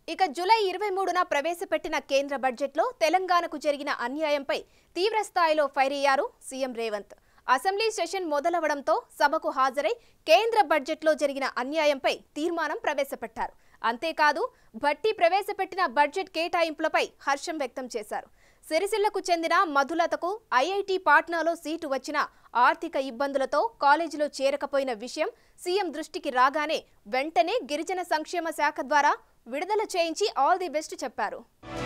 ఇక జూలై ఇరవై మూడున ప్రవేశపెట్టిన కేంద్ర బడ్జెట్లో తెలంగాణకు జరిగిన అన్యాయంపై తీవ్ర స్థాయిలో ఫైర్ అయ్యారు సీఎం రేవంత్ అసెంబ్లీ సెషన్ మొదలవడంతో సభకు హాజరై కేంద్ర బడ్జెట్లో జరిగిన అన్యాయంపై తీర్మానం ప్రవేశపెట్టారు అంతేకాదు భట్టి ప్రవేశపెట్టిన బడ్జెట్ కేటాయింపులపై హర్షం వ్యక్తం చేశారు సిరిసిల్లకు చెందిన మధులతకు ఐఐటి పాట్నాలో సీటు వచ్చిన ఆర్థిక ఇబ్బందులతో కాలేజీలో చేరకపోయిన విషయం సీఎం దృష్టికి రాగానే వెంటనే గిరిజన సంక్షేమ శాఖ ద్వారా విడుదల చేయించి ఆల్ ది బెస్ట్ చెప్పారు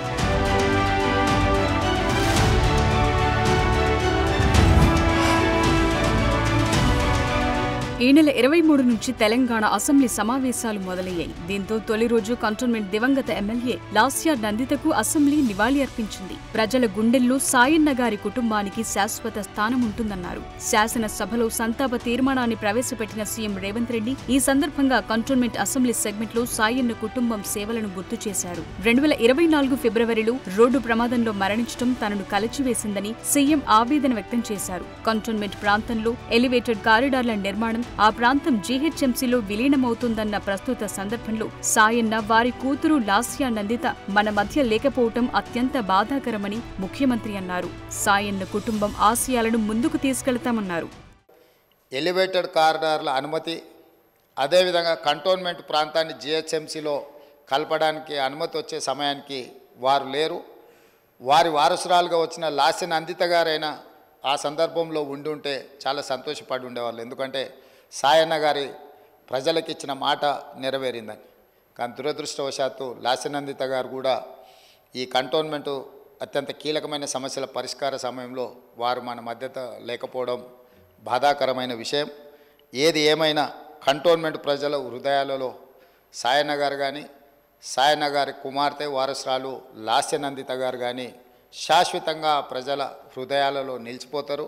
ఈ నెల ఇరవై మూడు నుంచి తెలంగాణ అసెంబ్లీ సమావేశాలు మొదలయ్యాయి దీంతో తొలి రోజు కంటోన్మెంట్ దివంగత ఎమ్మెల్యే లాస్యా నందితకు అసెంబ్లీ నివాళి అర్పించింది ప్రజల గుండెల్లో సాయన్న గారి కుటుంబానికి శాశ్వత స్థానం ఉంటుందన్నారు శాసనసభలో సంతాప తీర్మానాన్ని ప్రవేశపెట్టిన సీఎం రేవంత్ రెడ్డి ఈ సందర్భంగా కంటోన్మెంట్ అసెంబ్లీ సెగ్మెంట్ లో సాయన్న కుటుంబం సేవలను గుర్తు చేశారు రెండు వేల ఇరవై నాలుగు ఫిబ్రవరిలో రోడ్డు ప్రమాదంలో మరణించడం తనను కలచివేసిందని సీఎం ఆవేదన వ్యక్తం చేశారు కంటోన్మెంట్ ప్రాంతంలో ఎలివేటెడ్ కారిడార్ల నిర్మాణం ఆ ప్రాంతం జీహెచ్ఎంసీలో విలీనమవుతుందన్న ప్రస్తుత సందర్భంలో సాయన్న వారి కూతురు లాస్యా నందిత మన మధ్య లేకపోవటం అత్యంత బాధాకరమని ముఖ్యమంత్రి అన్నారు సాయన్న కుటుంబం ఆశయాలను ముందుకు తీసుకెళ్తామన్నారు ఎలివేటెడ్ కారిడార్ల అనుమతి అదేవిధంగా కంటోన్మెంట్ ప్రాంతాన్ని జిహెచ్ఎంసీలో కలపడానికి అనుమతి వచ్చే సమయానికి వారు లేరు వారి వారసురాలుగా వచ్చిన లాస్యన్ అందిత గారైనా ఆ సందర్భంలో ఉండి ఉంటే చాలా సంతోషపడి ఉండేవాళ్ళు ఎందుకంటే సాయన్న గారి ప్రజలకు ఇచ్చిన మాట నెరవేరిందని కానీ దురదృష్టవశాత్తు లాస్యనందిత గారు కూడా ఈ కంటోన్మెంటు అత్యంత కీలకమైన సమస్యల పరిష్కార సమయంలో వారు మన మధ్యత లేకపోవడం బాధాకరమైన విషయం ఏది ఏమైనా కంటోన్మెంట్ ప్రజల హృదయాలలో సాయన్న గారు కానీ సాయన్న గారి కుమార్తె వారసురాలు లాస్యనందిత గారు కానీ శాశ్వతంగా ప్రజల హృదయాలలో నిలిచిపోతారు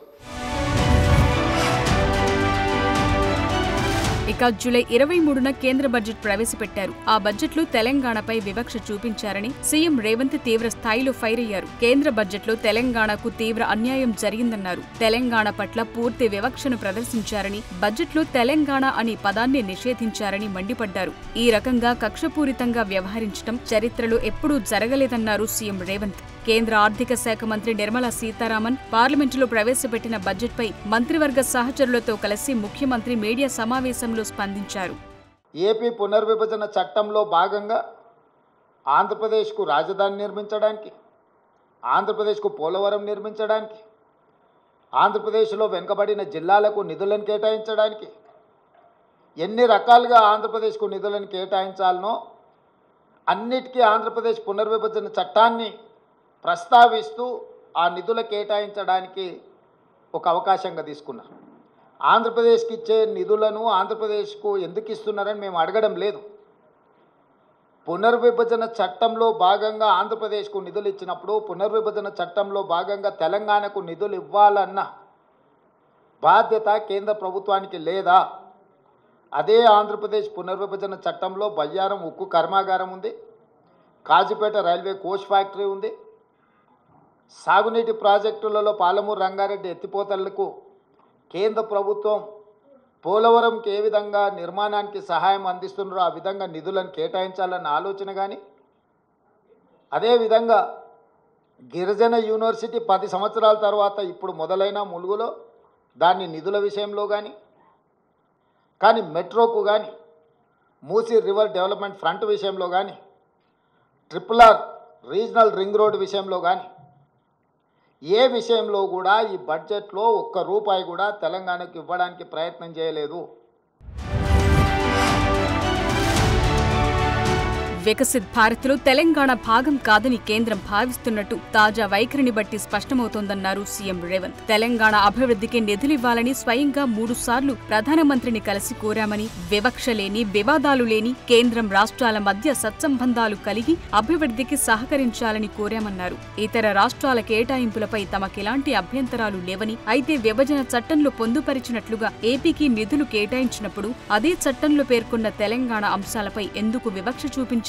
ఇక జూలై ఇరవై మూడున కేంద్ర బడ్జెట్ ప్రవేశపెట్టారు ఆ బడ్జెట్లో తెలంగాణపై వివక్ష చూపించారని సీఎం రేవంత్ తీవ్ర స్థాయిలో ఫైర్ అయ్యారు కేంద్ర బడ్జెట్లో తెలంగాణకు తీవ్ర అన్యాయం జరిగిందన్నారు తెలంగాణ పట్ల పూర్తి వివక్షను ప్రదర్శించారని బడ్జెట్లో తెలంగాణ అనే పదాన్ని నిషేధించారని మండిపడ్డారు ఈ రకంగా కక్షపూరితంగా వ్యవహరించడం చరిత్రలో ఎప్పుడూ జరగలేదన్నారు సీఎం రేవంత్ కేంద్ర ఆర్థిక శాఖ మంత్రి నిర్మలా సీతారామన్ పార్లమెంటులో ప్రవేశపెట్టిన బడ్జెట్పై మంత్రివర్గ సహచరులతో కలిసి ముఖ్యమంత్రి మీడియా సమావేశంలో స్పందించారు ఏపీ పునర్విభజన చట్టంలో భాగంగా ఆంధ్రప్రదేశ్కు రాజధాని నిర్మించడానికి ఆంధ్రప్రదేశ్కు పోలవరం నిర్మించడానికి ఆంధ్రప్రదేశ్లో వెనుకబడిన జిల్లాలకు నిధులను కేటాయించడానికి ఎన్ని రకాలుగా ఆంధ్రప్రదేశ్కు నిధులను కేటాయించాలనో అన్నిటికీ ఆంధ్రప్రదేశ్ పునర్విభజన చట్టాన్ని ప్రస్తావిస్తూ ఆ నిధుల కేటాయించడానికి ఒక అవకాశంగా తీసుకున్నారు ఆంధ్రప్రదేశ్కి ఇచ్చే నిధులను ఆంధ్రప్రదేశ్కు ఎందుకు ఇస్తున్నారని మేము అడగడం లేదు పునర్విభజన చట్టంలో భాగంగా ఆంధ్రప్రదేశ్కు నిధులు ఇచ్చినప్పుడు పునర్విభజన చట్టంలో భాగంగా తెలంగాణకు నిధులు ఇవ్వాలన్న బాధ్యత కేంద్ర ప్రభుత్వానికి లేదా అదే ఆంధ్రప్రదేశ్ పునర్విభజన చట్టంలో బయ్యారం ఉక్కు కర్మాగారం ఉంది కాజీపేట రైల్వే కోచ్ ఫ్యాక్టరీ ఉంది సాగునీటి ప్రాజెక్టులలో పాలమూరు రంగారెడ్డి ఎత్తిపోతలకు కేంద్ర ప్రభుత్వం పోలవరంకి ఏ విధంగా నిర్మాణానికి సహాయం అందిస్తున్నారో ఆ విధంగా నిధులను కేటాయించాలన్న ఆలోచన కానీ అదేవిధంగా గిరిజన యూనివర్సిటీ పది సంవత్సరాల తర్వాత ఇప్పుడు మొదలైన ములుగులో దాని నిధుల విషయంలో కానీ కానీ మెట్రోకు కానీ మూసీ రివర్ డెవలప్మెంట్ ఫ్రంట్ విషయంలో కానీ triple R regional ring road విషయంలో కానీ ఏ విషయంలో కూడా ఈ బడ్జెట్లో ఒక్క రూపాయి కూడా తెలంగాణకు ఇవ్వడానికి ప్రయత్నం చేయలేదు వికసిత్ భారత్లో తెలంగాణ భాగం కాదని కేంద్రం భావిస్తున్నట్టు తాజా వైఖరిని బట్టి స్పష్టమవుతోందన్నారు సీఎం రేవంత్ తెలంగాణ అభివృద్ధికి నిధులివ్వాలని స్వయంగా మూడు సార్లు ప్రధానమంత్రిని కలిసి కోరామని వివక్ష లేని వివాదాలు లేని కేంద్రం రాష్ట్రాల మధ్య సత్సంబంధాలు కలిగి అభివృద్ధికి సహకరించాలని కోరామన్నారు ఇతర రాష్ట్రాల కేటాయింపులపై తమకెలాంటి అభ్యంతరాలు లేవని అయితే విభజన చట్టంలో పొందుపరిచినట్లుగా ఏపీకి నిధులు కేటాయించినప్పుడు అదే చట్టంలో పేర్కొన్న తెలంగాణ అంశాలపై ఎందుకు వివక్ష చూపించారు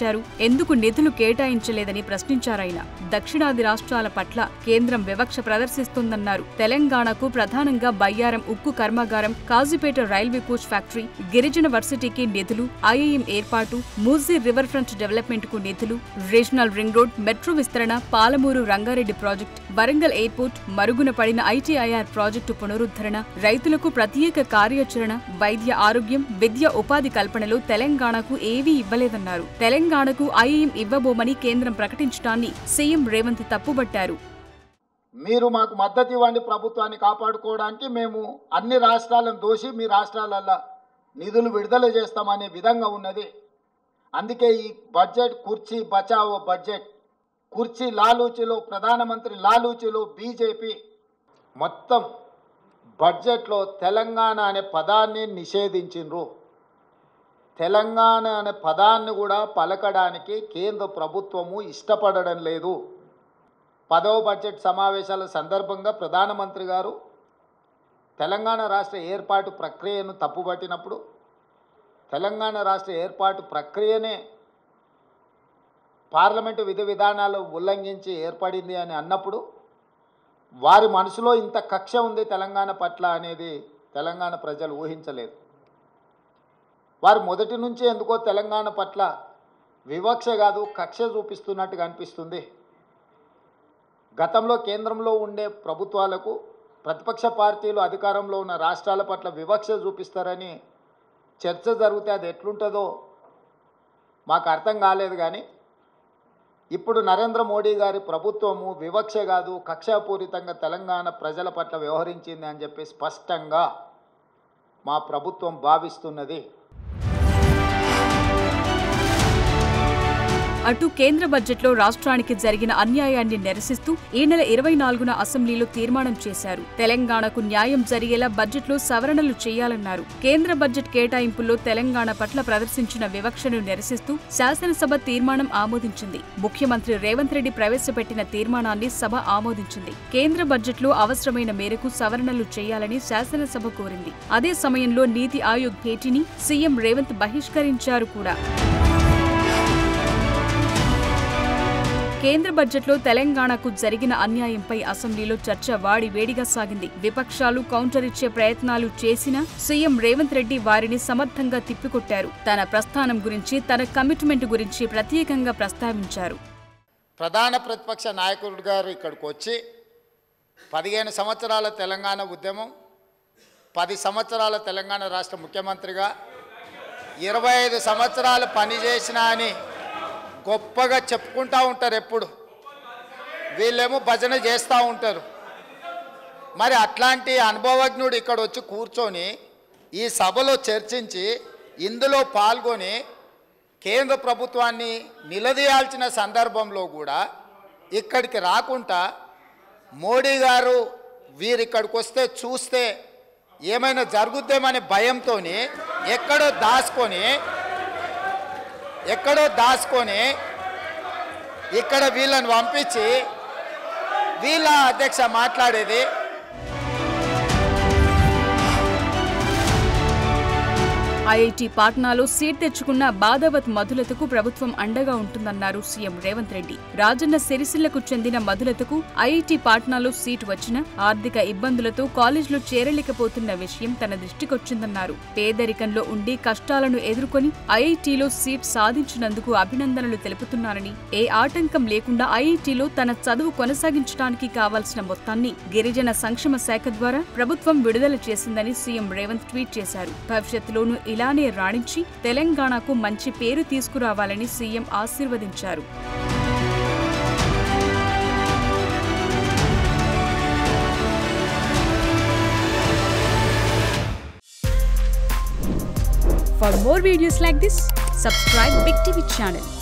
కేటాయించారు ఎందుకు నిధులు కేటాయించలేదని ప్రశ్నించారాయన దక్షిణాది రాష్ట్రాల పట్ల కేంద్రం వివక్ష ప్రదర్శిస్తోందన్నారు తెలంగాణకు ప్రధానంగా బయ్యారం ఉక్కు కర్మాగారం కాజీపేట రైల్వే కోచ్ ఫ్యాక్టరీ గిరిజన వర్సిటీకి నిధులు ఐఐఎం ఏర్పాటు మూజీ రివర్ ఫ్రంట్ డెవలప్మెంట్ కు నిధులు రీజనల్ రింగ్ రోడ్ మెట్రో విస్తరణ పాలమూరు రంగారెడ్డి ప్రాజెక్ట్ వరంగల్ ఎయిర్పోర్ట్ మరుగున పడిన ఐటీఐఆర్ ప్రాజెక్టు పునరుద్ధరణ రైతులకు ప్రత్యేక కార్యాచరణ వైద్య ఆరోగ్యం విద్య ఉపాధి కల్పనలో తెలంగాణకు ఏవీ ఇవ్వలేదన్నారు తెలంగాణకు ఐఐఎం ఇవ్వబోమని కేంద్రం ప్రకటించడాన్ని సీఎం రేవంత్ తప్పుబట్టారు మీరు మాకు మద్దతు ఇవ్వండి ప్రభుత్వాన్ని కాపాడుకోవడానికి మేము అన్ని రాష్ట్రాలను దోషి మీ రాష్ట్రాలల్లో నిధులు విడుదల చేస్తామనే విధంగా ఉన్నది అందుకే ఈ బడ్జెట్ కుర్చీ బచావో బడ్జెట్ కుర్చీ లాలూచిలో ప్రధానమంత్రి లాలూచిలో బీజేపీ మొత్తం బడ్జెట్లో తెలంగాణ అనే పదాన్ని నిషేధించిండ్రు తెలంగాణ అనే పదాన్ని కూడా పలకడానికి కేంద్ర ప్రభుత్వము ఇష్టపడడం లేదు పదవ బడ్జెట్ సమావేశాల సందర్భంగా ప్రధానమంత్రి గారు తెలంగాణ రాష్ట్ర ఏర్పాటు ప్రక్రియను తప్పుపట్టినప్పుడు తెలంగాణ రాష్ట్ర ఏర్పాటు ప్రక్రియనే పార్లమెంటు విధి విధానాలు ఉల్లంఘించి ఏర్పడింది అని అన్నప్పుడు వారి మనసులో ఇంత కక్ష ఉంది తెలంగాణ పట్ల అనేది తెలంగాణ ప్రజలు ఊహించలేదు వారు మొదటి నుంచి ఎందుకో తెలంగాణ పట్ల వివక్ష కాదు కక్ష చూపిస్తున్నట్టుగా అనిపిస్తుంది గతంలో కేంద్రంలో ఉండే ప్రభుత్వాలకు ప్రతిపక్ష పార్టీలు అధికారంలో ఉన్న రాష్ట్రాల పట్ల వివక్ష చూపిస్తారని చర్చ జరిగితే అది ఎట్లుంటుందో మాకు అర్థం కాలేదు కానీ ఇప్పుడు నరేంద్ర మోడీ గారి ప్రభుత్వము వివక్ష కాదు కక్షాపూరితంగా తెలంగాణ ప్రజల పట్ల వ్యవహరించింది అని చెప్పి స్పష్టంగా మా ప్రభుత్వం భావిస్తున్నది అటు కేంద్ర బడ్జెట్లో రాష్ట్రానికి జరిగిన అన్యాయాన్ని నిరసిస్తూ ఈ నెల ఇరవై నాలుగున అసెంబ్లీలో తీర్మానం చేశారు తెలంగాణకు న్యాయం జరిగేలా బడ్జెట్లో సవరణలు చేయాలన్నారు కేంద్ర బడ్జెట్ కేటాయింపుల్లో తెలంగాణ పట్ల ప్రదర్శించిన వివక్షను నిరసిస్తూ శాసనసభ తీర్మానం ఆమోదించింది ముఖ్యమంత్రి రేవంత్ రెడ్డి ప్రవేశపెట్టిన తీర్మానాన్ని సభ ఆమోదించింది కేంద్ర బడ్జెట్లో అవసరమైన మేరకు సవరణలు చేయాలని శాసనసభ కోరింది అదే సమయంలో నీతి ఆయోగ్ భేటీని సీఎం రేవంత్ బహిష్కరించారు కూడా కేంద్ర బడ్జెట్లో తెలంగాణకు జరిగిన అన్యాయంపై అసెంబ్లీలో చర్చ వాడి వేడిగా సాగింది విపక్షాలు కౌంటర్ ఇచ్చే ప్రయత్నాలు చేసినా సీఎం రేవంత్ రెడ్డి వారిని సమర్థంగా తిప్పికొట్టారు తన ప్రస్థానం గురించి తన కమిట్మెంట్ గురించి ప్రత్యేకంగా ప్రస్తావించారు ప్రధాన ప్రతిపక్ష నాయకుడు గారు ఇక్కడికి వచ్చి పదిహేను సంవత్సరాల తెలంగాణ ఉద్యమం పది సంవత్సరాల తెలంగాణ రాష్ట్ర ముఖ్యమంత్రిగా ఇరవై ఐదు సంవత్సరాలు పనిచేసిన అని గొప్పగా చెప్పుకుంటూ ఉంటారు ఎప్పుడు వీళ్ళేమో భజన చేస్తూ ఉంటారు మరి అట్లాంటి అనుభవజ్ఞుడు ఇక్కడ వచ్చి కూర్చొని ఈ సభలో చర్చించి ఇందులో పాల్గొని కేంద్ర ప్రభుత్వాన్ని నిలదీయాల్సిన సందర్భంలో కూడా ఇక్కడికి రాకుండా మోడీ గారు వీరు ఇక్కడికి వస్తే చూస్తే ఏమైనా జరుగుద్దేమనే భయంతో ఎక్కడో దాచుకొని ఎక్కడో దాచుకొని ఇక్కడ వీళ్ళని పంపించి వీళ్ళ అధ్యక్ష మాట్లాడేది ఐఐటి పాట్నాలో సీట్ తెచ్చుకున్న బాధవత్ మధులతకు ప్రభుత్వం అండగా ఉంటుందన్నారు సీఎం రేవంత్ రెడ్డి రాజన్న సిరిసిల్లకు చెందిన మధులతకు ఐఐటి పాట్నాలో సీట్ వచ్చినా ఆర్థిక ఇబ్బందులతో కాలేజీలో చేరలేకపోతున్న విషయం తన దృష్టికొచ్చిందన్నారు పేదరికంలో ఉండి కష్టాలను ఎదుర్కొని ఐఐటిలో సీట్ సాధించినందుకు అభినందనలు తెలుపుతున్నానని ఏ ఆటంకం లేకుండా ఐఐటిలో తన చదువు కొనసాగించడానికి కావాల్సిన మొత్తాన్ని గిరిజన సంక్షేమ శాఖ ద్వారా ప్రభుత్వం విడుదల చేసిందని సీఎం రేవంత్ ట్వీట్ చేశారు భవిష్యత్తులోనూ ఇలానే రాణించి తెలంగాణకు మంచి పేరు తీసుకురావాలని సీఎం ఆశీర్వదించారు For more videos like this, subscribe Big TV channel